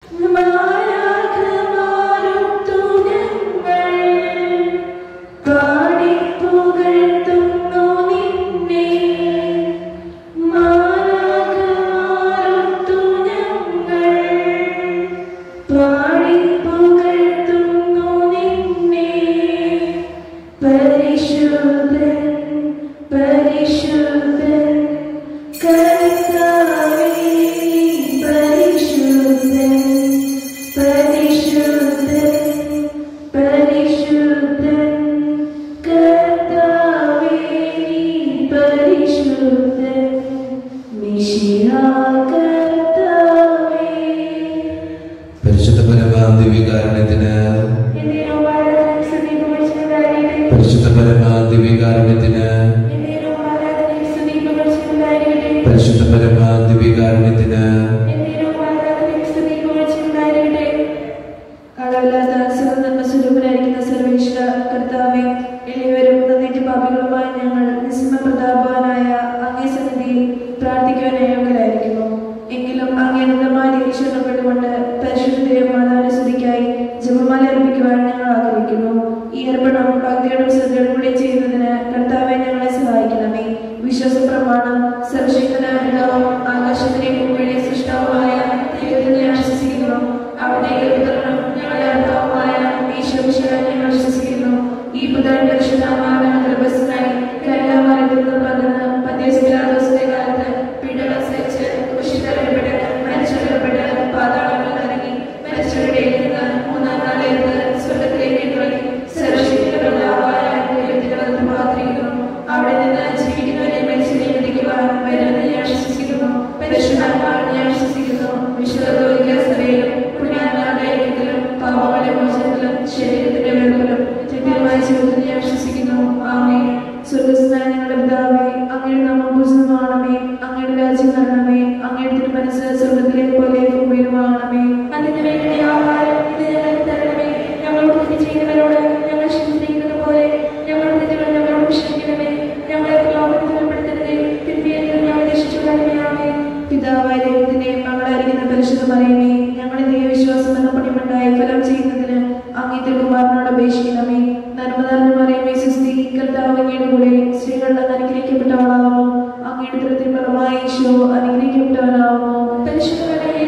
പരിശുദ്ധ പരമാം ദിവ്യകാരുണ്യത്തിന് പരിശുദ്ധ പരമാം ദിവ്യകാരുണ്യത്തിന് പരിശുദ്ധ പരമാം ദിവ്യകാരുണ്യത്തിന് അളവില്ലാത്ത സുഗന്ധ സ്വരൂപനായിരിക്കുന്ന സർവേശ്വര കർത്താവെ എളിയവരും നന്നേറ്റ് പാപികളുമായ ഞങ്ങൾ നിസ്മ പ്രതാപവാനായ അങ്ങേ സന്നിധിയിൽ പ്രാർത്ഥിക്കുവാൻ അയോഗ്യരായിരിക്കുന്നു എങ്കിലും അങ്ങേ അനന്തമായ നിരീക്ഷണപ്പെട്ടുകൊണ്ട് പരിശുദ്ധ മാതാനുസരിക്കായി ജപമാല അർപ്പിക്കുവാൻ ഞങ്ങൾ ആഗ്രഹിക്കുന്നു ഈ അർപ്പണം ഭക്തിയോടും ശ്രദ്ധയോടും കൂടി ചെയ്യുന്നതിന് കർത്താവെ ഞങ്ങളെ സഹായിക്കണമേ വിശ്വാസ പ്രമാണം സർവശക്തനായ ആകാശത്തിലെ ഭൂമിയുടെ സൃഷ്ടാവുമായ ദൈവത്തിൽ ഞാൻ വിശ്വസിക്കുന്നു അവിടെ ഉത്തരണം ഞങ്ങളുടെ അർത്ഥവുമായ ഈശ്വരൻ ഞങ്ങൾ വിശ്വസിക്കുന്നു ഈ പുത്രൻ പരിശുദ്ധമാവന ഗർഭസ്ഥനായി കന്യാമാരത്തിൽ നിന്ന് പകർന്ന് പദ്യസ്പിലാദോസിന്റെ കാലത്ത് പീഡകൾ സഹിച്ച് കുശിതരപ്പെട്ട് മരിച്ചടപ്പെട്ട് പാതാളങ്ങളിൽ ഇറങ്ങി മരിച്ചവരുടെ നിന്ന് മൂന്നാം നാളേക്ക് സ്വർഗത്തിലേക്ക് എഴുന്നള്ളി സർവശക്തിയുടെ പ്രതാപമായ ദൈവത്തിന്റെ വലത്ത് പാത്രിക്കുന്നു അവിടെ നിന്ന് ജീവിക്കുന്നവരെ മരിച്ചവരെ വിധിക്കുവാൻ വരുമെന്ന് ഞാൻ വിശ്വസിക്കുന്നു പരിശുദ്ധാത്മാവിൽ ഞാൻ വിശ്വസിക്കുന്നു വിശുദ്ധ സഭയിലും പുണ്യാത്മാരുടെ ഐക്യത്തിലും പാപങ്ങളുടെ മോചനത്തിലും ശരീരത്തിന്റെ വെളുപ്പിലും നിത്യമായ ജീവിതത്തിൽ ഞാൻ വിശ്വസിക്കുന്നു ആമേ സ്വർഗസ്നായ ഞങ്ങളുടെ പിതാവേ അങ്ങയുടെ നാമം പൂജിതമാണമേ അങ്ങയുടെ രാജ്യം വരണമേ അങ്ങയുടെ തിരുമനസ് സ്വർഗത്തിലെ പോലെ ഭൂമിയിലുമാണമേ അതിന് വേണ്ടി ആഹാരം ഇത് ഞങ്ങൾക്ക് തരണമേ ഞങ്ങളോട് തെറ്റ് ചെയ്യുന്നവരോട് ഞങ്ങൾ ക്ഷമിച്ചിരിക്കുന്നത് പോലെ ഞങ്ങളുടെ തെറ്റുകൾ ഞങ്ങളോട് ക്ഷമിക്കണമേ ഞങ്ങളെ പ്രലോഭനത്തിൽ ഉൾപ്പെടുത്തരുതേ തിരുപ്പിയിൽ ഞങ്ങൾ രക്ഷിച്ചുകൊള്ളണമേ പിതാവായ ദൈവത്തിന്റെ മകളായിരിക്കുന്ന പരിശുദ്ധ മറിയമേ ഞങ്ങളെ ദൈവവിശ്വാസം എന്ന പണിമുണ്ടായി ഫലം ചെയ്യുന്നതിന് അങ്ങേ തിരുകുമാരനോട് അപേക്ഷിക്കണമേ നന്മതാർന്ന മറിയമേ സുസ്തി കർത്താവ് അങ്ങയുടെ കൂടെ സ്ത്രീകളുടെ അനുഗ്രഹിക്കപ്പെട്ടവളാവുന്നു അങ്ങയുടെ തൃപ്തി ഫലമായ ഈശോ അനുഗ്രഹിക്കപ്പെട്ടവനാവുന്നു പരിശുദ്ധ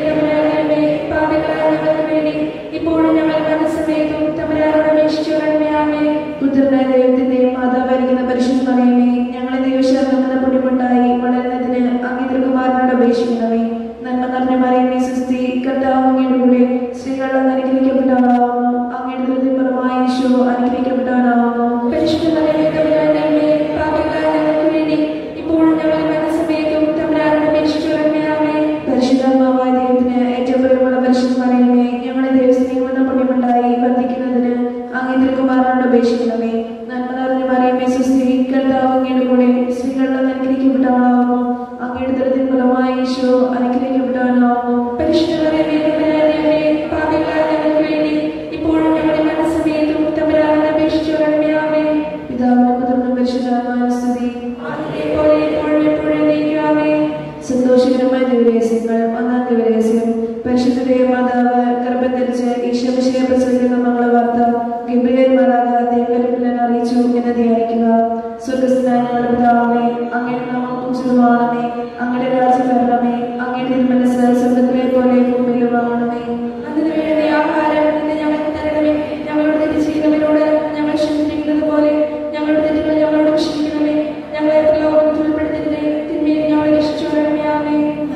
മറിയമേ പാപികളായ ഞങ്ങൾക്ക് വേണ്ടി ഇപ്പോഴും ഞങ്ങൾ മനസ്സമേതും തമരാനോട് അപേക്ഷിച്ചു ആമേ പുത്രനായ ദൈവത്തിന്റെ മാതാവായിരിക്കുന്ന പരിശുദ്ധ മറിയമേ ഞങ്ങളെ ദൈവശാസ്ത്രം എന്ന പൊടിമുണ്ടായി വളരുന്നതിന് അങ്ങേ തിരുകുമാരനോട് അപേക്ഷിക്കണമേ നന്മ നിറഞ്ഞ മറിയമേ സുസ്തി കർത്താവ് അങ്ങയുടെ കൂടെ സ്ത്രീകളിൽ അനുഗ്രഹിക്കപ്പെട്ടവളാവുന്നു അങ്ങയുടെ ഹൃദയപരമായ ഈശോ അനുഗ്രഹിക്കപ്പെട്ടവനാവുന്നു പരിശുദ്ധ മറിയമേ തമ്പുരാനേ പാപികളായ ഞങ്ങൾക്ക് വേണ്ടി ഇപ്പോഴും ഞങ്ങൾ മനസ്സമേതും തമ്പുരാനോട് അപേക്ഷിച്ചു ആമേ പരിശുദ്ധാത്മാവായ ദൈവത്തിന് ഏറ്റവും പ്രിയമുള്ള പരിശുദ്ധ മറിയമേ ഞങ്ങളെ ദൈവസ്നേഹം എന്ന പുണ്യമുണ്ടായി വർദ്ധിക്കുന്നതിന് അങ്ങേ തിരുകുമാരനോട് അപേക്ഷിക്കണമേ നന്മ നിറഞ്ഞ മറിയമേ സുസ്തി കർത്താവ് അങ്ങയുടെ കൂടെ സ്ത്രീകളിൽ അനുഗ്രഹിക്കപ്പെട്ടവളാവുന്നു അങ്ങയുടെ ദൃഢത്തിൽ ഫലമായ ഈശോ അനുഗ്രഹിക്കപ്പെട്ടവനാവുന്നു പരിശുദ്ധ മറിയമേ തമ്പുരാനേ പാപികളായ ഞങ്ങൾക്ക് വേണ്ടി ഇപ്പോഴും ഞങ്ങളുടെ മനസ്സമേതും തമ്പുരാനോട് അപേക്ഷിച്ചു ആമേ പിതാവിനും പുത്രനും പരിശുദ്ധാത്മാവിനും സ്തുതി ആദിയിലെ പോലെ എപ്പോഴും എപ്പോഴും നീക്കുവാമേ സന്തോഷകരമായ ദിവരഹസ്യങ്ങൾ ഒന്നാം ദിവരഹസ്യം പരിശുദ്ധ ദേവമാതാവ് ഗർഭം ധരിച്ച് ഈശ്വരശയെ പ്രസവിക്കുന്ന മകളെ വാർത്ത ഗംഭീരൻ മാതാവ് ദൈവകൽപ്പന അറിയിച്ചു എന്ന് ധ്യാനിക്കുക സ്വർഗസ്നായ ഞങ്ങളുടെ പിതാവേ അങ്ങയുടെ നാമം പൂജിതമാണമേ അങ്ങയുടെ രാജ്യം വരണമേ അങ്ങയുടെ തിരുമനസ് സ്വർഗത്തിലെ പോലെ ഭൂമിയിലുമാകണമേ അതിനു വേണ്ടി ആഹാരം ഇന്ന് ഞങ്ങൾക്ക് തരണമേ ഞങ്ങളോട് തെറ്റ് ചെയ്യുന്നവരോട് ഞങ്ങൾ ക്ഷമിച്ചിരിക്കുന്നത് പോലെ ഞങ്ങളുടെ തെറ്റുകൾ ഞങ്ങളോട് ക്ഷമിക്കണമേ ഞങ്ങളെ പ്രലോഭനത്തിൽ ഉൾപ്പെടുത്തരുതേ തിന്മയിൽ ഞങ്ങളെ രക്ഷിച്ചുകൊള്ളണമേ ആമേ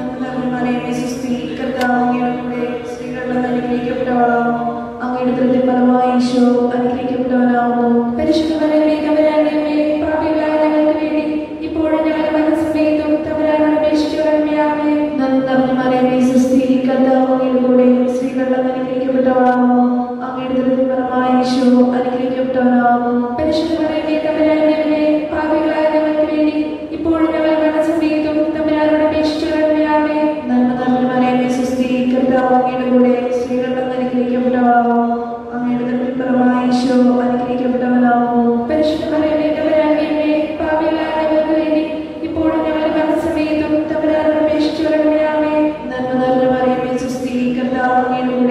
മറിയമേ സുസ്തി കർത്താവ് അങ്ങയുടെ കൂടെ സ്ത്രീകളിൽ അനുഗ്രഹിക്കപ്പെട്ടവളാവുന്നു അങ്ങയുടെ തൃപ്തി ഫലമായ ഈശോ അനുഗ്രഹിക്കപ്പെട്ടവനാവുന്നു പരിശുദ്ധ മറിയമേ തമ്പുരാനേ പാപികളായ ഞങ്ങൾക്ക് വേണ്ടി ഇപ്പോഴും ഞങ്ങളുടെ മനസ്സമേതും തമ്പുരാനോട് അപേക്ഷിച്ചു ആമേ നന്ദി നിറഞ്ഞ മറിയമേ സുസ്തി കർത്താവ് അങ്ങയുടെ കൂടെ സ്ത്രീകളിൽ അനുഗ്രഹിക്കപ്പെട്ടവളാവുന്നു അങ്ങയുടെ തൃപ്തി ഫലമായ ഈശോ അനുഗ്രഹിക്കപ്പെട്ടവനാവുന്നു പരിശുദ്ധ മറിയമേ തമ്പുരാനേ പാപികളായ ഞങ്ങൾക്ക് വേണ്ടി ഇപ്പോഴും ഞങ്ങളുടെ മനസ്സമേതും തമ്പുരാനോട് അപേക്ഷിച്ചു ആമേ നന്മ നിറഞ്ഞ മറിയമേ സുസ്തി കർത്താവ് അങ്ങയുടെ കൂടെ സ്ത്രീകളിൽ അനുഗ്രഹിക്കപ്പെട്ടവളാവുന്നു അങ്ങയുടെ തൃപ്തി ഫലമായ ഈശോ അനുഗ്രഹിക്കപ്പെട്ടവനാവുന്നു പരിശുദ്ധ മറിയമേ തമ്പുരാനേ പാപികളായ ഞങ്ങൾക്ക് വേണ്ടി ഇപ്പോഴും ഞങ്ങളുടെ മനസ്സമേതും തമ്പുരാനോട് അപേക്ഷിച്ചു ആമേ നന്മ നിറഞ്ഞ മറിയമേ സുസ്തി കർത്താവ് അങ്ങയുടെ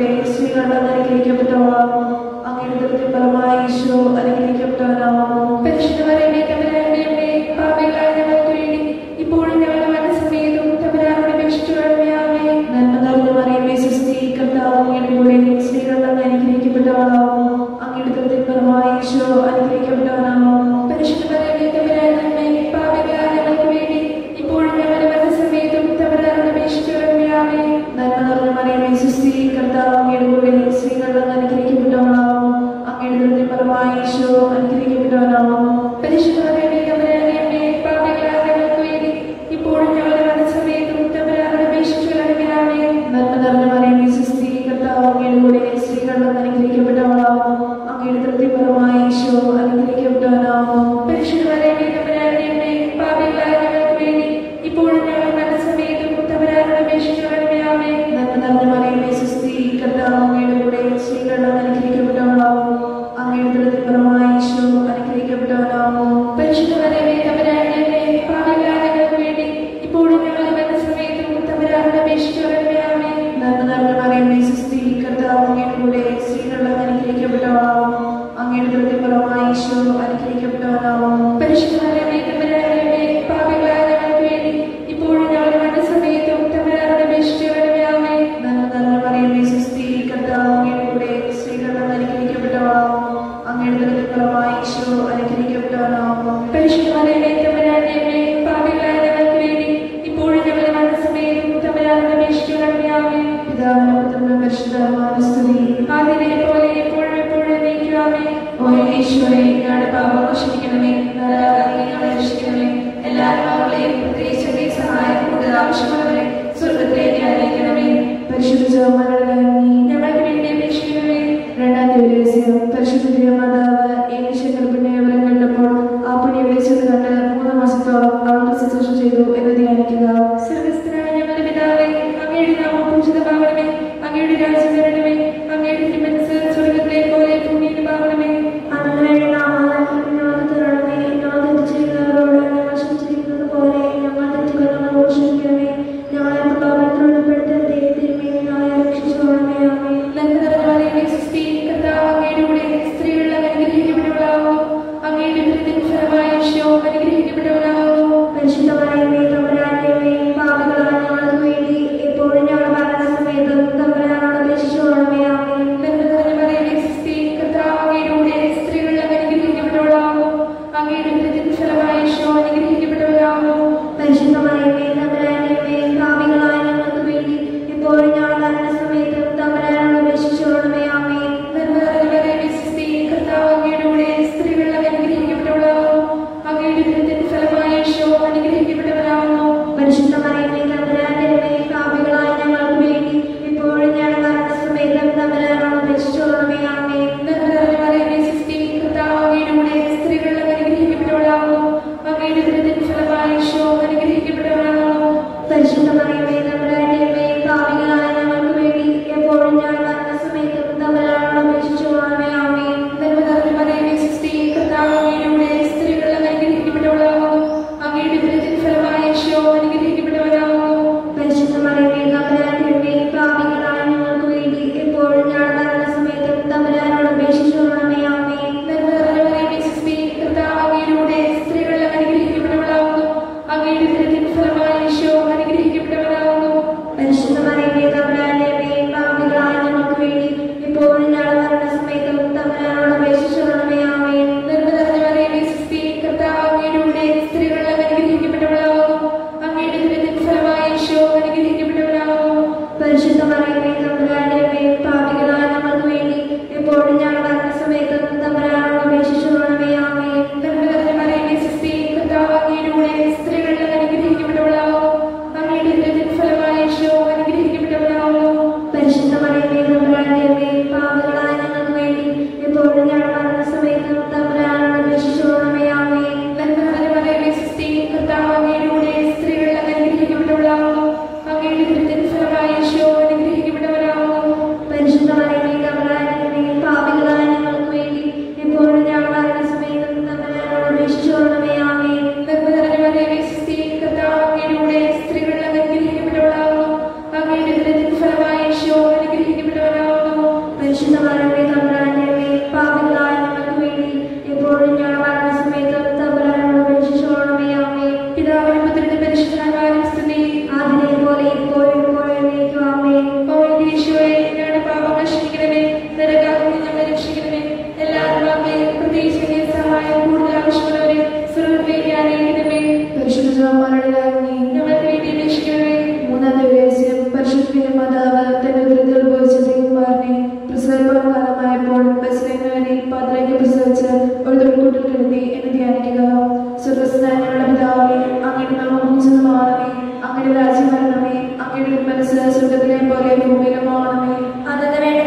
അങ്ങയുടെ കൂടെ സ്ത്രീകളിലും അനുഗ്രഹിക്കപ്പെട്ടവളാകുന്നു അങ്ങയുടെ തൃപ്തിപരമായ ഈശോ അനുഗ്രഹിക്കപ്പെട്ടവനാകുന്നു പരിശുദ്ധമറിയമേ തമ്പുരാന്റെ പാപികളായ ഞങ്ങൾക്ക് വേണ്ടി ഇപ്പോഴും ഞങ്ങൾ മനസ്സമേതും തമ്പുരാനോട് അപേക്ഷിക്കണമേ നന്മ നിറഞ്ഞ മറിയമേ സുസ്ഥി കർത്താവ് അങ്ങയുടെ കൂടെ സ്ത്രീകളിലും അനുഗ്രഹിക്കപ്പെട്ടവളാകുന്നു അങ്ങയുടെ തൃപ്തിപരമായ ഈശോ അനുഗ്രഹിക്കപ്പെട്ടവനാകുന്നു പരിശുദ്ധമറിയമേ തമ്പുരാന്റെ പാപികളായ ഞങ്ങൾക്ക് വേണ്ടി ഇപ്പോഴും ഞങ്ങൾ മനസ്സമേതും തമ്പുരാനോട് അപേക്ഷിക്കണമേ നന്മ നിറഞ്ഞ മറിയമേ സുസ്ഥി കർത്താവ് അങ്ങയുടെ കൂടെ സ്ത്രീകളിലും അനുഗ്രഹിക്കപ്പെട്ടവളാകുന്നു അങ്ങയുടെ തൃപ്തിപരമായ ഈശോ അനുഗ്രഹിക്കപ്പെട്ടവനാകുന്നു പരിശുദ്ധമറിയമേ തമ്പുരാന്റെ പാപികളായ ഞങ്ങൾക്ക് വേണ്ടി ഇപ്പോഴും ഞങ്ങളുടെ മനസ്സമയത്തും തമ്പുരാനോട് അപേക്ഷിക്കണമേ നന്മ നിറഞ്ഞ മറിയമേ സുസ്ഥി കർത്താവ് അങ്ങയുടെ കൂടെ സ്ത്രീകളിലും അനുഗ്രഹിക്കപ്പെട്ടവളാകുന്നു അങ്ങയുടെ തൃപ്തിപരമായ ഈശോ അനുഗ്രഹിക്കപ്പെട്ടവനാകുന്നു പരിശുദ്ധമറിയമേ തമ്പുരാന്റെ പാപികളായ ഞങ്ങൾക്ക് വേണ്ടി ഇപ്പോഴും ഞങ്ങളുടെ മനസ്സമയത്തും തമ്പുരാനോട് അപേക്ഷിക്കണമേ പിതാവിനും പുത്രനും പരിശുദ്ധമാനസ്തുതി ആദ്യത്തെ പോലെ എപ്പോഴും എപ്പോഴും നീക്കുവാമേ ഓ ഈശോയെ ഞങ്ങളുടെ പാപങ്ങൾ ക്ഷമിക്കണമേ നരകാതെ ഞങ്ങളെ രക്ഷിക്കണമേ എല്ലാ ആത്മാക്കളെയും പ്രത്യേകിച്ച് അങ്ങേ സഹായം കൂടുതൽ ആവശ്യമുള്ളവരെ സ്വർഗത്തിലേക്ക് അറിയിക്കണമേ പരിശുദ്ധ ജോമകളുടെ ഞങ്ങൾക്ക് വേണ്ടി അപേക്ഷിക്കണമേ രണ്ടാം ദിവസം പരിശുദ്ധ ദേവമാതാവ് ഏകദേശം ഗർഭിണിയവരെ കണ്ടപ്പോൾ ആ പുണ്യ വിളിച്ചത് കണ്ട് മൂന്ന് മാസത്തോളം അവൾക്ക് ശുശ്രൂഷ ചെയ്തു എന്ന് ധ്യാനിക്കുക സ്വർഗസ്ഥനായ ഞങ്ങളുടെ പിതാവേ അങ്ങയുടെ നാമം പൂജിതമാകണമേ അങ്ങയുടെ രാജ്യം വരണമേ അങ്ങയുടെ തിരുമനസ് സ്വർഗത്തിലെ പോലെ ഭൂമിയിലുമാകണമേ അങ്ങയുടെ നാമത്തിൽ ഞങ്ങൾക്ക് തരണമേ ഞങ്ങൾ തെറ്റ് ചെയ്യുന്നവരോട് ഞങ്ങൾ ക്ഷമിച്ചിരിക്കുന്നത് പോലെ ഞങ്ങൾ തെറ്റുകളോട് ക്ഷമിക്കണമേ ഞങ്ങളെ പ്രലോഭനത്തിൽ ഉൾപ്പെടുത്തരുതേ തിരുമേനി ഞങ്ങളെ രക്ഷിച്ചുകൊള്ളണമേ ആമേ നന്മ നിറഞ്ഞ മറിയമേ, സുസ്ഥി, കർത്താവ് അങ്ങയുടെ കൂടെ സ്ത്രീകളിൽ അങ്ങ് അനുഗ്രഹിക്കപ്പെട്ടവളാകുന്നു. അങ്ങയുടെ ഉദരത്തിൻ ഫലമായ ഈശോ അനുഗ്രഹിക്കപ്പെട്ടവനാകുന്നു. പരിശുദ്ധമറിയമേ തമ്പുരാന്റെമേ പാപികളായ ഞങ്ങൾക്ക് വേണ്ടി എപ്പോഴും ഞങ്ങളുടെ മരണസമയത്തും തമ്പുരാനോട് അപേക്ഷിച്ചുകൊള്ളണമേ ആമേ നന്മ നിറഞ്ഞ മറിയമേ, സുസ്ഥി, കർത്താവ് അങ്ങയുടെ കൂടെ സ്ത്രീകളിൽ അങ്ങ് അനുഗ്രഹിക്കപ്പെട്ടവളാകുന്നു. അങ്ങയുടെ ഉദരത്തിൻ ഫലമായ ഈശോ അനുഗ്രഹിക്കപ്പെട്ടവനാകുന്നു. പരിശുദ്ധമറിയമേ തമ്പുരാന്റെമേ പാപികളായ ഞങ്ങൾക്ക് വേണ്ടി എപ്പോഴും ഞങ്ങളുടെ മരണസമയത്തും തമ്പുരാനോട് അപേക്ഷിച്ചുകൊള്ളണമേ ആമേ നന്മ നിറഞ്ഞ മറിയമേ, സുസ്ഥി, കർത്താവ് അങ്ങയുടെ കൂടെ സ്ത്രീകളിൽ അങ്ങ് അനുഗ്രഹിക്കപ്പെട്ടവളാകുന്നു. അങ്ങയുടെ ഉദരത്തിൻ ഫലമായ ഈശോ അനുഗ്രഹിക്കപ്പെട്ടവനാകുന്നു. പരിശുദ്ധമറിയമേ തമ്പുരാന്റെമേ പാപികളായ ഞങ്ങൾക്ക് വേണ്ടി ഇപ്പോഴും ഞങ്ങളുടെ മരണസമയത്തും തമ്പുരാനോട് അപേക്ഷിച്ചുകൊള്ളണമേ ആമേ നന്മ നിറഞ്ഞ മറിയമേ, സുസ്ഥി, കർത്താവ് അങ്ങയുടെ കൂടെ സ്ത്രീകളിൽ അങ്ങ് അനുഗ്രഹിക്കപ്പെട്ടവളാകുന്നു. അങ്ങയുടെ ഉദരത്തിൻ ഫലമായ ഈശോ അനുഗ്രഹിക്കപ്പെട്ടവനാകുന്നു. പരിശുദ്ധമറിയമേ തമ്പുരാന്റെമേ പാപികളായ ഞങ്ങൾക്ക് വേണ്ടി എപ്പോഴും ഞങ്ങളുടെ മരണസമയത്തും തമ്പുരാനോട് അപേക്ഷിച്ചുകൊള്ളണമേ ആമേ നന്മ നിറഞ്ഞ മറിയമേ, സുസ്ഥി, കർത്താവ് അങ്ങയുടെ കൂടെ സ്ത്രീകളിൽ അങ്ങ് അനുഗ്രഹിക്കപ്പെട്ടവളാകുന്നു. അങ്ങയുടെ ഉദരത്തിൻ ഫലമായ ഈശോ അനുഗ്രഹിക്കപ്പെട്ടവനാകുന്നു. പരിശുദ്ധമറിയമേ തമ്പുരാന്റെമേ പാപികളായ ഞങ്ങൾക്ക് വേണ്ടി എപ്പോഴും ഞങ്ങളുടെ മരണസമയത്തും തമ്പുരാനോട് അപേക്ഷിച്ചുകൊള്ളണമേ ആമേ നന്മ നിറഞ്ഞ മറിയമേ, സുസ്ഥി, കർത്താവ് അങ്ങയുടെ കൂടെ സ്ത്രീകളിൽ അങ്ങ് അനുഗ്രഹിക്കപ്പെട്ടവളാകുന്നു. അങ്ങയുടെ ഉദരത്തിൻ ഫലമായ ഈശോ അനുഗ്രഹിക്കപ്പെട്ടവനാകുന്നു. പരിശുദ്ധമറിയമേ തമ്പുരാന്റെമേ പാപികളായ ഞങ്ങൾക്ക് വേണ്ടി ഇപ്പോഴും ഞങ്ങളുടെ മരണസമയത്തും തമ്പുരാനോട് അപേക്ഷിച്ചുകൊള്ളണമേ ആമേ നന്മ നിറഞ്ഞ മറിയമേ, സുസ്ഥി, കർത്താവ് അങ്ങയുടെ കൂടെ സ്ത്രീകളിൽ അങ്ങ് അനുഗ്രഹിക്കപ്പെട്ടവളാകുന്നു. അങ്ങയുടെ ഉദരത്തിൻ ഫലമായ ഈശോ അനുഗ്രഹിക്കപ്പെട്ടവനാകുന്നു. പരിശുദ്ധമറിയമേ തമ്പുരാന്റെമേ പാപികളായ ഞങ്ങൾക്ക് വേണ്ടി എപ്പോഴും ഞങ്ങളുടെ മരണസമയത്തും തമ്പുരാനോട് അപേക്ഷിച്ചുകൊള്ളണമേ ആമേ നന്മ നിറഞ്ഞ മറിയമേ, സുസ്ഥി, കർത്താവ് അങ്ങയുടെ കൂടെ സ്ത്രീകളിൽ അങ്ങ് അനുഗ്രഹിക്കപ്പെട്ടവളാകുന്നു. അങ്ങയുടെ ഉദരത്തിൻ ഫലമായ ഈശോ അനുഗ്രഹിക്കപ്പെട്ടവനാകുന്നു. പരിശുദ്ധമറിയമേ തമ്പുരാന്റെമേ പാപികളായ ഞങ്ങൾക്ക് വേണ്ടി എപ്പോഴും ഞങ്ങളുടെ മരണസമയത്തും തമ്പുരാനോട് അപേക്ഷിച്ചുകൊള്ളണമേ ആമേ നന്മ നിറഞ്ഞ മറിയമേ, സുസ്ഥി, കർത്താവ് അങ്ങയുടെ കൂടെ സ്ത്രീകളിൽ അങ്ങ് അനുഗ്രഹിക്കപ്പെട്ടവളാകുന്നു. അങ്ങയുടെ ഉദരത്തിൻ ഫലമായ ഈശോ അനുഗ്രഹിക്കപ്പെട്ടവനാകുന്നു. പരിശുദ്ധമറിയമേ തമ്പുരാന്റെമേ പാപികളായ ഞങ്ങൾക്ക് വേണ്ടി എപ്പോഴും ഞങ്ങളുടെ മരണസമയത്തും തമ്പുരാനോട് അപേക്ഷിച്ചുകൊള്ളണമേ ആമേ നന്മ നിറഞ്ഞ മറിയമേ, സുസ്ഥി, കർത്താവ് അങ്ങയുടെ കൂടെ സ്ത്രീകളിൽ അങ്ങ് അനുഗ്രഹിക്കപ്പെട്ടവളാകുന്നു. അങ്ങയുടെ ഉദരത്തിൻ ഫലമായ ഈശോ അനുഗ്രഹിക്കപ്പെട്ടവനാകുന്നു. പരിശുദ്ധമറിയമേ തമ്പുരാന്റെമേ പാപികളായ ഞങ്ങൾക്ക് വേണ്ടി എപ്പോഴും ഞങ്ങളുടെ മരണസമയത്തും തമ്പുരാനോട് അപേക്ഷിച്ചുകൊള്ളണമേ ആമേ പിതാവിനും പുത്രനും പരിശുദ്ധാത്മാവിനും സ്തുതി. അതിനെ പോലെ ഇപ്പോഴും ഇപ്പോഴും എന്നേക്കും ആമേ ഓ എന്റെ ഈശോയെ, ഞങ്ങളുടെ പാപങ്ങൾ ക്ഷമിക്കണമേ. നരകാഗ്നിയിൽ നിന്ന് ഞങ്ങളെ രക്ഷിക്കണമേ. എല്ലാ ആത്മാക്കളെയും, പ്രത്യേകിച്ച് അങ്ങേ സഹായം കൂടുതൽ ആവശ്യമുള്ളവരെ സ്വർഗ്ഗത്തിലേക്ക് ആനയിക്കണമേ. പരിശുദ്ധ ജോമാരുടെ രാജ്ഞി ഞങ്ങൾക്ക് വേണ്ടി അപേക്ഷിക്കണമേ. മൂന്നാം ദിവസം പരിശുദ്ധ മാതാവ് തന്റെ ദുരിതം ഉപയോഗിച്ച ദൈവമാറിനെ പ്രസവകാലമായപ്പോൾ ബസ്ലേനവരിൽ പാത്രയ്ക്ക് പ്രസവിച്ച് ഒരു തൊഴിൽക്കൂട്ടിൽ കിടത്തി എന്ന് ധ്യാനിക്കുക സ്വർഗസ്ഥാനങ്ങളുടെ പിതാവേ അങ്ങയുടെ നാമം പൂജിതമാണമേ അങ്ങയുടെ രാജ്യം വരണമേ അങ്ങയുടെ മനസ്സ് സ്വർഗത്തിലെ പോലെ ഭൂമിയിലുമാണമേ അന്നത്തെ വേണ്ട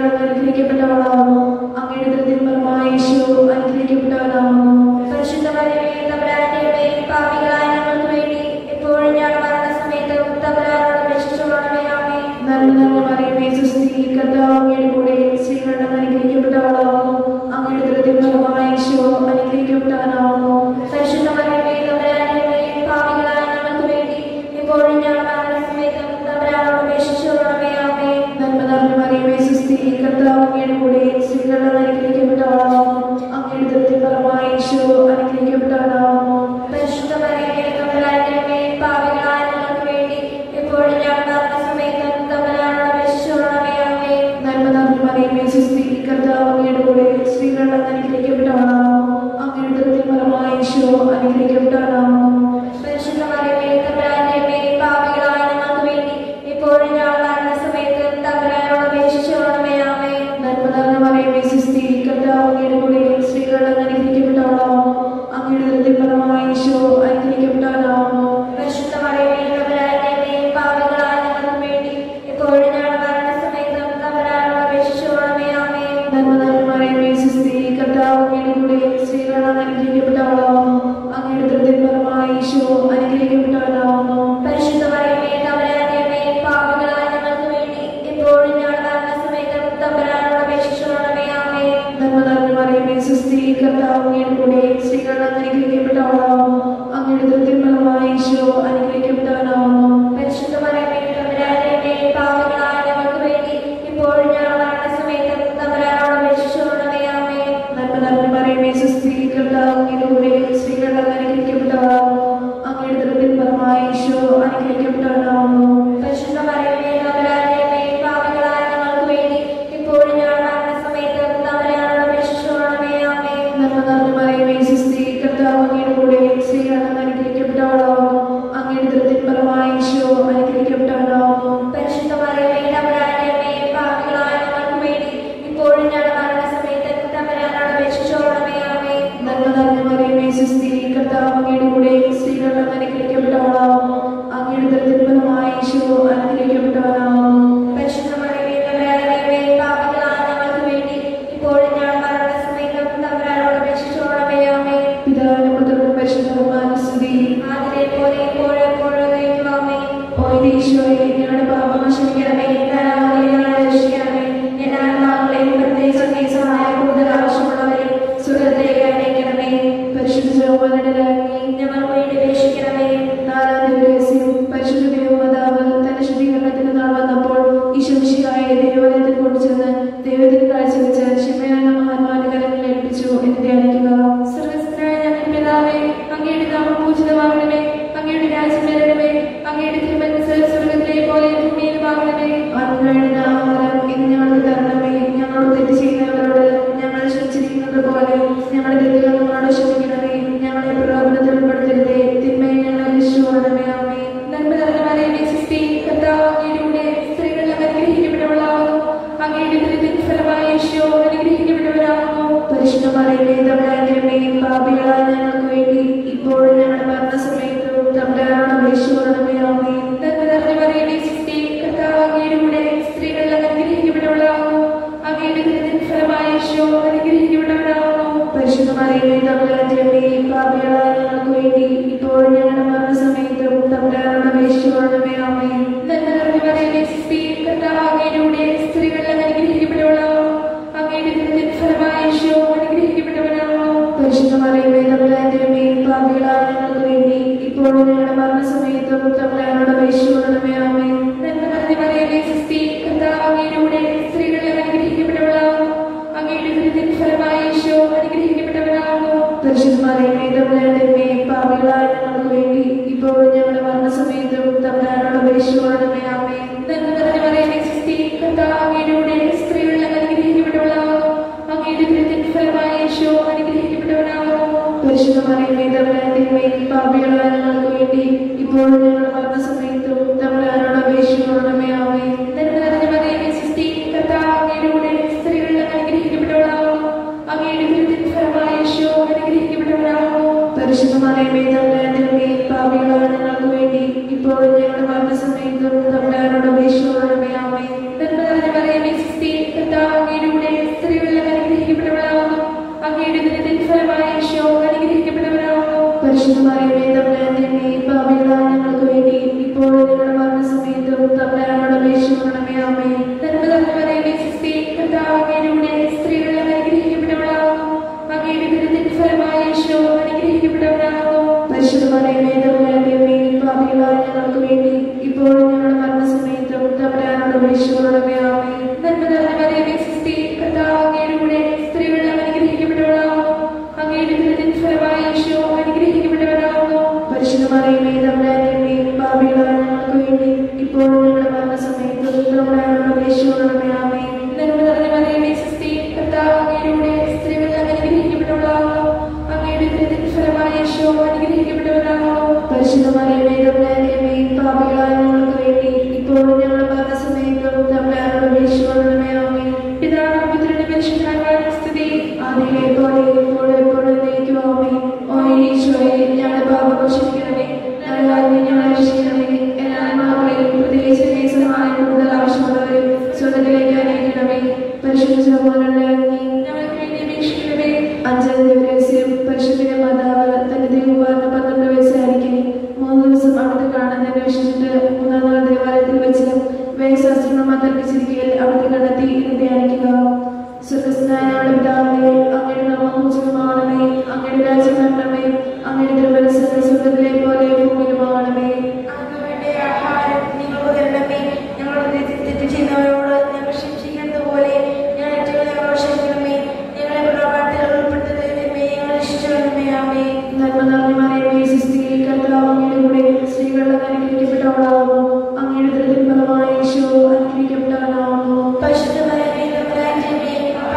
അങ്ങ് അനുഗ്രഹിക്കപ്പെട്ടവളാകുന്നു അങ്ങയുടെ ദൃത്യപരമായ യേശു അനുഗ്രഹിക്കപ്പെട്ടവനാകുന്നു പരിശുദ്ധ മറിയമേ തമ്പുരാന്റെ അമ്മേ, പാപികളായ ഞങ്ങൾക്ക് വേണ്ടി എപ്പോഴും ഞാൻ മരണസമയത്തും തമ്പുരാനോട് അപേക്ഷിച്ചുകൊള്ളണമേ ആമേൻ നന്മ നിറഞ്ഞ മറിയമേ സുസ്തി കർത്താവ് അങ്ങയുടെ കൂടെ സ്ത്രീകളുടെ അനുഗ്രഹിക്കപ്പെട്ടവളാകുന്നു അങ്ങയുടെ ദൃത്യപരമായ യേശു അനുഗ്രഹിക്കപ്പെട്ടവനാകുന്നു പരിശുദ്ധ മറിയമേ തമ്പുരാന്റെ അമ്മേ, പാപികളായ ഞങ്ങൾക്ക് വേണ്ടി എപ്പോഴും ഞാൻ മരണസമയത്തും തമ്പുരാനോട് അപേക്ഷിച്ചുകൊള്ളണമേ ആമേൻ നന്മ നിറഞ്ഞ മറിയമേ സുസ്തി കർത്താവ് അങ്ങയുടെ കൂടെ സ്ത്രീകളുടെ അനുഗ്രഹിക്കപ്പെട്ടവളാകുന്നു അങ്ങയുടെ ദൃത്യപരമായ യേശു അനുഗ്രഹിക്കപ്പെട്ടവനാകുന്നു പരിശുദ്ധ മറിയമേ തമ്പുരാന്റെ അമ്മേ, പാപികളായ ഞങ്ങൾക്ക് വേണ്ടി എപ്പോഴും ഞാൻ മരണസമയത്തും തമ്പുരാനോട് അപേക്ഷിച്ചുകൊള്ളണമേ ആമേൻ നന്മ നിറഞ്ഞ മറിയമേ സുസ്തി കർത്താവ് അങ്ങയുടെ കൂടെ സ്ത്രീകളുടെ അനുഗ്രഹിക്കപ്പെട്ടവളാകുന്നു അങ്ങയുടെ ദൃത്യപരമായ യേശു അനുഗ്രഹിക്കപ്പെട്ടവനാകുന്നു പരിശുദ്ധ മറിയമേ തമ്പുരാന്റെ അമ്മേ, പാപികളായ ഞങ്ങൾക്ക് വേണ്ടി എപ്പോഴും ഞാൻ മരണസമയത്തും തമ്പുരാനോട് അപേക്ഷിച്ചുകൊള്ളണമേ ആമേൻ നന്മ നിറഞ്ഞ മറിയമേ സുസ്തി കർത്താവ് അങ്ങയുടെ കൂടെ സ്ത്രീകളുടെ അനുഗ്രഹിക്കപ്പെട്ടവളാകുന്നു അങ്ങയുടെ ദൃത്യപരമായ യേശു അനുഗ്രഹിക്കപ്പെട്ടവനാകുന്നു പരിശുദ്ധ മറിയമേ തമ്പുരാന്റെ അമ്മേ, പാപികളായ ഞങ്ങൾക്ക് വേണ്ടി എപ്പോഴും ഞാൻ മരണസമയത്തും തമ്പുരാനോട് അപേക്ഷിച്ചുകൊള്ളണമേ ആമേൻ നന്മ നിറഞ്ഞ മറിയമേ സുസ്തി കർത്താവ് അങ്ങയുടെ കൂടെ സ്ത്രീകളുടെ അനുഗ്രഹിക്കപ്പെട്ടവളാകുന്നു അങ്ങയുടെ ദൃത്യപരമായ യേശു അനുഗ്രഹിക്കപ്പെട്ടവനാകുന്നു പരിശുദ്ധ മറിയമേ തമ്പുരാന്റെ അമ്മേ, പാപികളായ ഞങ്ങൾക്ക് വേണ്ടി എപ്പോഴും ഞാൻ മരണസമയത്തും തമ്പുരാനോട് അപേക്ഷിച്ചുകൊള്ളണമേ ആമേൻ നന്മ നിറഞ്ഞ മറിയമേ സുസ്തി കർത്താവ് അങ്ങയുടെ കൂടെ സ്ത്രീകളുടെ അനുഗ്രഹിക്കപ്പെട്ടവളാകുന്നു അങ്ങയുടെ ദൃത്യപരമായ യേശു അനുഗ്രഹിക്കപ്പെട്ടവനാകുന്നു പരിശുദ്ധ മറിയമേ തമ്പുരാന്റെ അമ്മേ, പാപികളായ ഞങ്ങൾക്ക് വേണ്ടി എപ്പോഴും ഞാൻ മരണസമയത്തും തമ്പുരാനോട് അപേക്ഷിച്ചുകൊള്ളണമേ ആമേൻ നന്മ നിറഞ്ഞ മറിയമേ സുസ്തി കർത്താവ് അങ്ങയുടെ കൂടെ സ്ത്രീകളുടെ അനുഗ്രഹിക്കപ്പെട്ടവളാകുന്നു അങ്ങയുടെ ദൃത്യപരമായ യേശു അനുഗ്രഹിക്കപ്പെട്ടവനാകുന്നു പരിശുദ്ധ മറിയമേ തമ്പുരാന്റെ അമ്മേ, പാപികളായ ഞങ്ങൾക്ക് വേണ്ടി എപ്പോഴും ഞാൻ മരണസമയത്തും തമ്പുരാനോട് അപേക്ഷിച്ചുകൊള്ളണമേ ആമേൻ നന്മ നിറഞ്ഞ മറിയമേ സുസ്തി കർത്താവ് അങ്ങയുടെ കൂടെ സ്ത്രീകളുടെ അനുഗ്രഹിക്കപ്പെട്ടവളാകുന്നു അങ്ങയുടെ ദൃത്യപരമായ യേശു അനുഗ്രഹിക്കപ്പെട്ടവനാകുന്നു പരിശുദ്ധ മറിയമേ തമ്പുരാന്റെ അമ്മേ, പാപികളായ ഞങ്ങൾക്ക് വേണ്ടി ഇപ്പോഴും ഞാൻ മരണസമയത്തും തമ്പുരാനോട് അപേക്ഷിച്ചുകൊള്ളണമേ ആമേൻ നന്മ നിറഞ്ഞ മറിയമേ സുസ്തി കർത്താവ് അങ്ങയുടെ കൂടെ സ്ത്രീകളുടെ അനുഗ്രഹിക്കപ്പെട്ടവളാകുന്നു അങ്ങയുടെ ദൃത്യപരമായ യേശു അനുഗ്രഹിക്കപ്പെട്ടവനാകുന്നു പരിശുദ്ധ മറിയമേ തമ്പുരാന്റെ അമ്മേ, പാപികളായ ഞങ്ങൾക്ക് വേണ്ടി ഇപ്പോഴും ഞാൻ മരണസമയത്തും തമ്പുരാനോട് അപേക്ഷിച്ചുകൊള്ളണമേ ആമേൻ പിതാവിനും പുത്രനും പരിശുദ്ധവുമായ സ്തുതി ആദിലെ പോലെ ഇപ്പോഴും എപ്പോഴും ദൈവമേ ഓ എന്റെ ഈശോയെ ഞങ്ങളുടെ പാപങ്ങൾ ക്ഷമിക്കണമേ ഞങ്ങളെ രക്ഷിക്കണമേ എല്ലാ ആത്മാക്കളെയും പ്രത്യേകിച്ച് അങ്ങേ സഹായം കൂടുതൽ ആവശ്യമുള്ളവരെ സുഖത്തിലേക്ക് അയക്കണമേ പരിശുദ്ധ ജോമാനയുടെ രാജ്ഞി ഞങ്ങൾക്ക് വേണ്ടി അപേക്ഷിക്കണമേ നാലാം ദിവസം പരിശുദ്ധ ദേവമാതാവ് തന്റെ ശുദ്ധീകരണത്തിന് നാൾ വന്നപ്പോൾ ഈശ്വരിശിയായ ദേവാലയത്തിൽ കൊണ്ടുചെന്ന് ദൈവത്തിന് കാഴ്ചവെച്ച് ശിമയാന മഹാത്മാന്റെ കരങ്ങളിൽ ഏൽപ്പിച്ചു എന്ന് ധ്യാനിക്കുക സർവസ്വനായ ഞങ്ങളുടെ പിതാവേ അങ്ങയുടെ നാമം പൂജിതമാകണമേ അങ്ങയുടെ രാജ്യം വരണമേ അങ്ങയുടെ തിരുമനസ് സ്വർഗത്തിലെ പോലെ ഭൂമിയിലുമാകണമേ അന്നുവേണ്ട ആഹാരം ഇന്ന് ഞങ്ങൾക്ക് തരണമേ ഞങ്ങളോട് തെറ്റ് ചെയ്യുന്നവരോട് ഞങ്ങൾ ക്ഷമിച്ചിരിക്കുന്നത് പോലെ ഞങ്ങളുടെ തെറ്റുകൾ ഞങ്ങളോട് ക്ഷമിക്കണമേ ഞങ്ങളെ പ്രലോഭനത്തിൽ ഉൾപ്പെടുത്തരുതേ തിന്മയെ ഞങ്ങളെ രക്ഷിച്ചുകൊള്ളണമേ അമ്മേ നന്മ നിറഞ്ഞ മറിയമേ സിസ്തി കർത്താവ് അങ്ങയുടെ കൂടെ സ്ത്രീകളിൽ അനുഗ്രഹിക്കപ്പെട്ടവളാകുന്നു അങ്ങയുടെ ദുരിതത്തിൻ ഫലമായ യേശോ അനുഗ്രഹിക്കപ്പെട്ടവരാകുന്നു പരിശുദ്ധ മറിയമേ തമ്പുരാന്റെ അമ്മയും പാപികളായ ഞങ്ങൾക്ക് വേണ്ടി ഇപ്പോഴും ഞങ്ങളുടെ മരണസമയത്തും തമ്പുരാനോട് അപേക്ഷിച്ചുകൊള്ളണമേ അമ്മേ നന്മ നിറഞ്ഞ മറിയമേ സിസ്തി കർത്താവ് അങ്ങയുടെ കൂടെ സ്ത്രീകളിൽ അനുഗ്രഹിക്കപ്പെട്ടവളാകുന്നു അങ്ങയുടെ ദുരിതത്തിൻ ഫലമായ യേശോ അനുഗ്രഹിക്കപ്പെട്ടവരാകുന്നു പരിശുദ്ധ മറിയമേ തമ്പുരാന്റെ അമ്മയും പാപികളായ ഞങ്ങൾക്ക് വേണ്ടി ഇപ്പോഴും ഞങ്ങളുടെ മരണസമയത്തും തമ്പുരാനോട് അപേക്ഷിച്ചുകൊള്ളണമേ അമ്മേ നന്മ നിറഞ്ഞ മറിയമേ സിസ്തി കർത്താവ് അങ്ങയുടെ കൂടെ സ്ത്രീകളിൽ അനുഗ്രഹിക്കപ്പെട്ടവളാകുന്നു അങ്ങയുടെ ദുരിതത്തിൻ ഫലമായ യേശോ അനുഗ്രഹിക്കപ്പെട്ടവനാകുന്നു പരിശുദ്ധ മറിയമേ തമ്പുരാന്റെ അമ്മയും പാപികളായ ഞങ്ങൾക്ക് വേണ്ടി ഇപ്പോഴും ഞങ്ങളുടെ മരണസമയത്തും തമ്പുരാനോട് അപേക്ഷിച്ചുകൊള്ളണമേ അമ്മേ നന്മ നിറഞ്ഞ മറിയമേ സിസ്തി കർത്താവ് അങ്ങയുടെ കൂടെ സ്ത്രീകളിൽ അനുഗ്രഹിക്കപ്പെട്ടവളാകുന്നു അങ്ങയുടെ ദുരിതത്തിൻ ഫലമായ യേശോ അനുഗ്രഹിക്കപ്പെട്ടവനാകുന്നു പരിശുദ്ധ മറിയമേ തമ്പുരാന്റെ അമ്മയും പാപികളായ ഞങ്ങൾക്ക് വേണ്ടി ഇപ്പോഴും ഞങ്ങളുടെ മരണസമയത്തും തമ്പുരാനോട് അപേക്ഷിച്ചുകൊള്ളണമേ അമ്മേ നന്മ നിറഞ്ഞ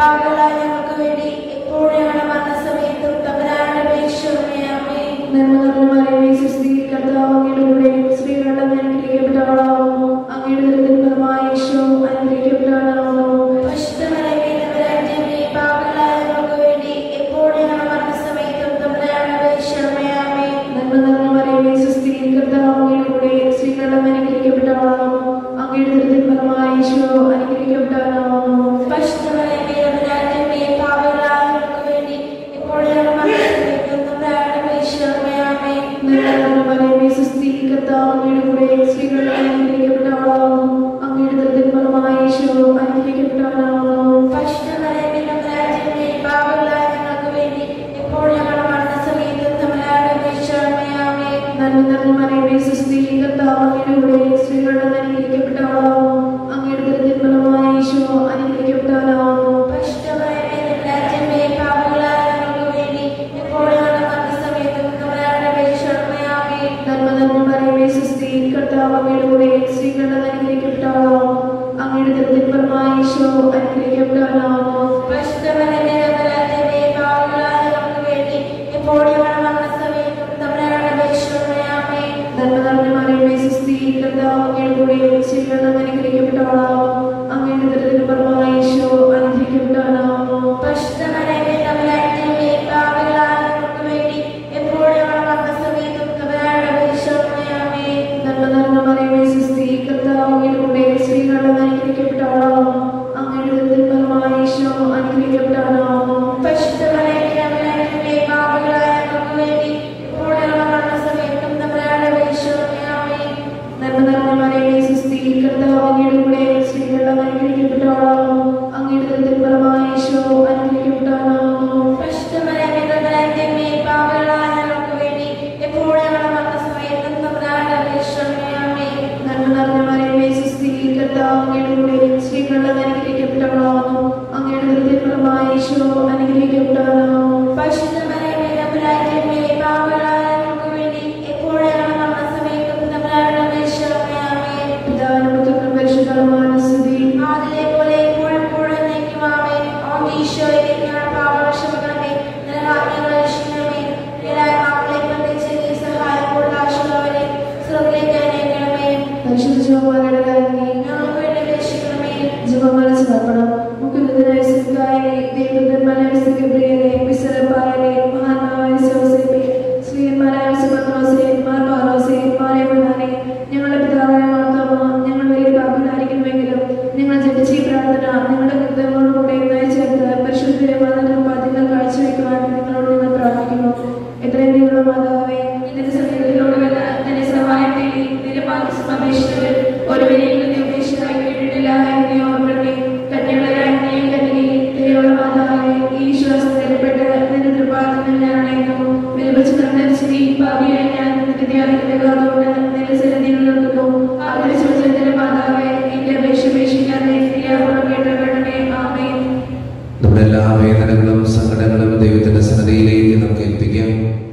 പാപികളായ ഞങ്ങൾക്ക് വേണ്ടി എപ്പോഴും ഞങ്ങളുടെ മരണസമയത്തും തമ്പുരാന്റെ അപേക്ഷയുമേ ആമേൻ നന്മ നിറഞ്ഞ മറിയമേ, സ്വസ്തി, കർത്താവ് അങ്ങയുടെ കൂടെ സ്ത്രീകളുടെ അനുഗ്രഹിക്കപ്പെട്ടവളാവുന്നു അങ്ങയുടെ ദുരിതത്തിൻ ഫലമായി ഈശോ അനുഗ്രഹിക്കപ്പെട്ടവനാവുന്നു പരിശുദ്ധമറിയമേ, തമ്പുരാന്റെ അമ്മേ, പാപികളായ ഞങ്ങൾക്ക് വേണ്ടി എപ്പോഴും ഞങ്ങളുടെ മരണസമയത്തും തമ്പുരാന്റെ അപേക്ഷയുമേ ആമേൻ നന്മ നിറഞ്ഞ മറിയമേ, സ്വസ്തി, കർത്താവ് അങ്ങയുടെ കൂടെ സ്ത്രീകളുടെ അനുഗ്രഹിക്കപ്പെട്ടവളാവുന്നു അങ്ങയുടെ ദുരിതത്തിൻ ഫലമായി ഈശോ അനുഗ്രഹിക്കപ്പെട്ടവനാവുന്നു പരിശുദ്ധമറിയമേ, തമ്പുരാന്റെ അമ്മേ, പാപികളായ ഞങ്ങൾക്ക് വേണ്ടി എപ്പോഴും ഞങ്ങളുടെ മരണസമയത്തും തമ്പുരാന്റെ അപേക്ഷയുമേ ആമേൻ നന്മ മറിയമേ, സ്വസ്തി, കർത്താവ് അങ്ങയുടെ കൂടെ സ്ത്രീകളുടെ അനുഗ്രഹിക്കപ്പെട്ടവളാവുന്നു അങ്ങയുടെ ദുരിതത്തിൻ ഫലമായി ഈശോ അനുഗ്രഹിക്കപ്പെട്ടവനാവുന്നു പരിശുദ്ധമറിയമേ, തമ്പുരാന്റെ അമ്മേ, പാപികളായ ഞങ്ങൾക്ക് വേണ്ടി എപ്പോഴും ഞങ്ങളുടെ മരണസമയത്തും തമ്പുരാന്റെ അപേക്ഷയുമേ ആമേൻ നന്മ നിറഞ്ഞ മറിയമേ, സ്വസ്തി, കർത്താവ് അങ്ങയുടെ കൂടെ സ്ത്രീകളുടെ അനുഗ്രഹിക്കപ്പെട്ടവളാവുന്നു അങ്ങയുടെ ദുരിതത്തിൻ ഫലമായി ഈശോ അനുഗ്രഹിക്കപ്പെട്ടവനാവുന്നു പരിശുദ്ധമറിയമേ, തമ്പുരാന്റെ അമ്മേ, പാപികളായ ഞങ്ങൾക്ക് വേണ്ടി എപ്പോഴും ഞങ്ങളുടെ മരണസമയത്തും തമ്പുരാന്റെ അപേക്ഷയുമേ ആമേൻ നന്മ നിറഞ്ഞ മറിയമേ, സ്വസ്തി, കർത്താവ് അങ്ങയുടെ കൂടെ സ്ത്രീകളുടെ അനുഗ്രഹിക്കപ്പെട്ടവളാവുന്നു അങ്ങയുടെ ദുരിതത്തിൻ ഫലമായി ഈശോ അനുഗ്രഹിക്കപ്പെട്ടവനാവുന്നു പരിശുദ്ധമറിയമേ, തമ്പുരാന്റെ അമ്മേ, പാപികളായ ഞങ്ങൾക്ക് വേണ്ടി എപ്പോഴും ഞങ്ങളുടെ മരണസമയത്തും തമ്പുരാന്റെ അപേക്ഷയുമേ ആമേൻ നന്മ നിറഞ്ഞ മറിയമേ, സ്വസ്തി, കർത്താവ് അങ്ങയുടെ കൂടെ സ്ത്രീകളുടെ അനുഗ്രഹിക്കപ്പെട്ടവളാവുന്നു അങ്ങയുടെ ദുരിതത്തിൻ ഫലമായി ഈശോ അനുഗ്രഹിക്കപ്പെട്ടവനാവുന്നു പരിശുദ്ധമറിയമേ, തമ്പുരാന്റെ അമ്മേ, പാപികളായ ഞങ്ങൾക്ക് വേണ്ടി എപ്പോഴും ഞങ്ങളുടെ മരണസമയത്തും തമ്പുരാന്റെ അപേക്ഷയുമേ ആമേൻ നന്മ നിറഞ്ഞ മറിയമേ, സ്വസ്തി, കർത്താവ് അങ്ങയുടെ കൂടെ സ്ത്രീകളുടെ അനുഗ്രഹിക്കപ്പെട്ടവളാവുന്നു അങ്ങയുടെ ദുരിതത്തിൻ ഫലമായി ഈശോ അനുഗ്രഹിക്കപ്പെട്ടവനാവുന്നു പരിശുദ്ധമറിയമേ, തമ്പുരാന്റെ അമ്മേ, പാപികളായ ഞങ്ങൾക്ക് വേണ്ടി എപ്പോഴും ഞങ്ങളുടെ മരണസമയത്തും തമ്പുരാന്റെ അപേക്ഷയുമേ ആമേൻ നന്മ നിറഞ്ഞ മറിയമേ, സ്വസ്തി, കർത്താവ് അങ്ങയുടെ കൂടെ സ്ത്രീകളുടെ അനുഗ്രഹിക്കപ്പെട്ടവളാവുന്നു അങ്ങയുടെ ദുരിതത്തിൻ ഫലമായി ഈശോ അനുഗ്രഹിക്കപ്പെട്ടവനാവുന്നു പരിശുദ്ധമറിയമേ, തമ്പുരാന്റെ അമ്മേ, പാപികളായ ഞങ്ങൾക്ക് വേണ്ടി എപ്പോഴും ഞങ്ങളുടെ മരണസമയത്തും തമ്പുരാന്റെ അപേക്ഷയുമേ ആമേൻ നന്മ നിറഞ്ഞ മറിയമേ, സ്വസ്തി, കർത്താവ് അങ്ങയുടെ കൂടെ സ്ത്രീകളുടെ അനുഗ്രഹിക്കപ്പെട്ടവളാവുന്നു അങ്ങയുടെ ദുരിതത്തിൻ ഫലമായി ഈശോ അനുഗ്രഹിക്കപ്പെട്ടവനാവുന്നു പരിശുദ്ധമറിയമേ, തമ്പുരാന്റെ അമ്മേ, പാപികളായ ഞങ്ങൾക്ക് വേണ്ടി എപ്പോഴും ഞങ്ങളുടെ മരണസമയത്തും തമ്പുരാന്റെ അപേക്ഷയുമേ ആമേൻ പിതാവിനും പുത്രനും പരിശുദ്ധമായ സ്തുതി ആദിലെ പോലെ എപ്പോഴും എപ്പോഴും എന്നേക്കും ആമേൻ ഓ ഈശോയെ ഞങ്ങളുടെ പാപങ്ങൾ ക്ഷമിക്കണമേ നിലവാര്യങ്ങളെ രക്ഷിക്കണമേ നിലായ പാപങ്ങളെ പ്രത്യേകിച്ച് നീ സഹായമുള്ള ആശുള്ളവരെ സ്വർഗ്ഗത്തിലേക്ക് അയക്കണമേ പരിശുദ്ധ ജോമാലയുടെ രാജ്ഞി ഞങ്ങൾക്ക് വേണ്ടി അപേക്ഷിക്കണമേ ജപമാല സമർപ്പണം മുഖ്യനായ സിംഗായെ ദേവദന്മാരായ ഗബ്രിയേലെ വിസരപ്പായലെ മഹാനായ സോസേപ്പെ ശ്രീമാരായ സുപത്രോസെ മാർ പാറോസെ മാറിയമ്മനാനെ ഞങ്ങളുടെ പിതാവായ മാർത്തോമ ഞങ്ങൾ വലിയ പാപികളായിരിക്കുമെങ്കിലും ഞങ്ങൾ ജനിച്ച ഈ പ്രാർത്ഥന നിങ്ങളുടെ കൃത്യങ്ങളോടുകൂടെ നയി ചേർത്ത് പരിശുദ്ധ മാതാവിന്റെ പാദ്യങ്ങൾ കാഴ്ചവെക്കുവാൻ നിങ്ങളോട് ഞങ്ങൾ പ്രാർത്ഥിക്കുന്നു എത്രയും ദൈവമുള്ള മാതാവേ നിന്റെ സമയത്തിലൂടെ നിന്റെ സഹായം തേടി നിന്റെ മാതൃ അപേക്ഷിച്ചവർ ഒരു വിലയും ഉപേക്ഷിച്ചായി കേട്ടിട്ടില്ല എന്ന് നീ ഓർമ്മണമേ കന്യകളായ നീയും കന്യകയും ദൈവമുള്ള മാതാവേ ഈ വിശ്വാസത്തിൽപ്പെട്ട് നിന്റെ കൃപാർത്ഥന ഞാൻ അണയുന്നു വിലപിച്ച് നിർദ്ദേശിച്ച് ഈ ഭാവിയായി ഞാൻ നിന്റെ ധ്യാനത്തിലേക്കാതുകൊണ്ട് നിന്റെ സന്നിധിയിൽ നിൽക്കുന്നു അവരുടെ ചോദ്യത്തിന്റെ മാതാവേ എന്റെ അപേക്ഷ ഉപേക്ഷിക്കാതെ ക്രിയാപൂർവ്വം കേട്ടവരണമേ ആമേൻ നമ്മുടെ എല്ലാ വേദനകളും സങ്കടങ്ങളും ദൈവത്തിന്റെ സന്നദ്ധയിലേക്ക് നമുക്ക് ഏൽപ്പിക്കാം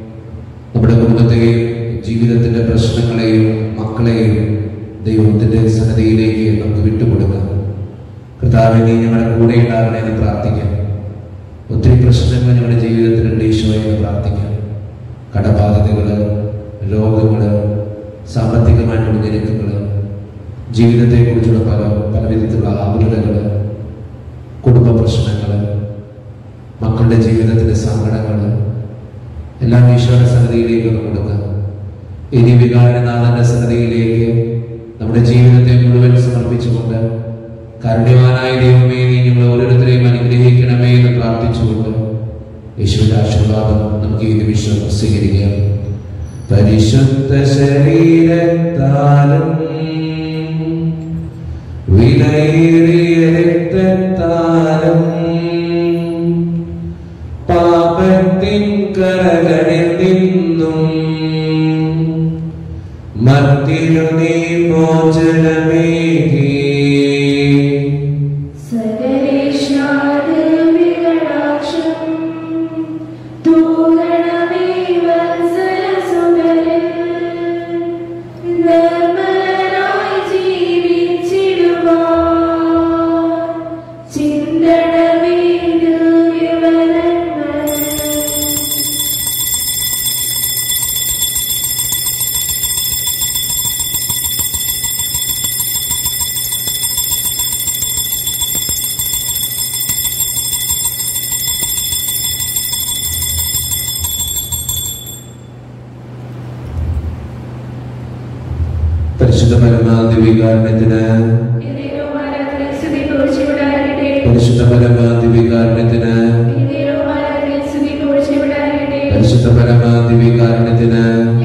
നമ്മുടെ കുടുംബത്തെയും ജീവിതത്തിന്റെ പ്രശ്നങ്ങളെയും മക്കളെയും ദൈവത്തിന്റെ സന്നദ്ധയിലേക്ക് നമുക്ക് വിട്ടുകൊടുക്കാം കർത്താവെ നീ ഞങ്ങളുടെ കൂടെ ഉണ്ടാകണേ എന്ന് പ്രാർത്ഥിക്കാം ഒത്തിരി പ്രശ്നങ്ങൾ ഞങ്ങളുടെ ജീവിതത്തിലുണ്ട് ഈശോയെ എന്ന് പ്രാർത്ഥിക്കാം കടബാധ്യതകള് രോഗങ്ങള് സാമ്പത്തികമായിട്ടുള്ള ഞെരുക്കങ്ങള് ജീവിതത്തെക്കുറിച്ചുള്ള പല പല വിധത്തിലുള്ള ആകുലതകള് കുടുംബ പ്രശ്നങ്ങൾ മക്കളുടെ ജീവിതത്തിലെ സങ്കടങ്ങൾ എല്ലാം ഈശോയുടെ സന്നദ്ധയിലേക്ക് ഒന്ന് കൊടുക്കാം ഇനി വികാരനാഥന്റെ സന്നദ്ധയിലേക്ക് നമ്മുടെ ജീവിതത്തെ മുഴുവൻ സമർപ്പിച്ചുകൊണ്ട് കരുണ്യവാനായ ദൈവമേ നീ ഞങ്ങൾ ഓരോരുത്തരെയും അനുഗ്രഹിക്കണമേ എന്ന് പ്രാർത്ഥിച്ചുകൊണ്ട് യേശുവിന്റെ ആശീർവാദം നമുക്ക് ഈ നിമിഷം സ്വീകരിക്കാം പരിശുദ്ധ ശരീരത്താലും വിലയേറിയ രക്തത്താലും പാപത്തിൻ കരകളിൽ നിന്നും മത്തിനു നീ മോചനമേകി ചിന്തന പരിശുദ്ധ പരമാദിവികാരണത്തിന് എന്നേരവും ആരാധന സ്തുതി പുകഴ്ചയുണ്ടാകട്ടെ. പരിശുദ്ധ പരമാദിവികാരണത്തിന് എന്നേരവും ആരാധന സ്തുതി പുകഴ്ചയുണ്ടാകട്ടെ. പരിശുദ്ധ പരമാദിവികാരണത്തിന്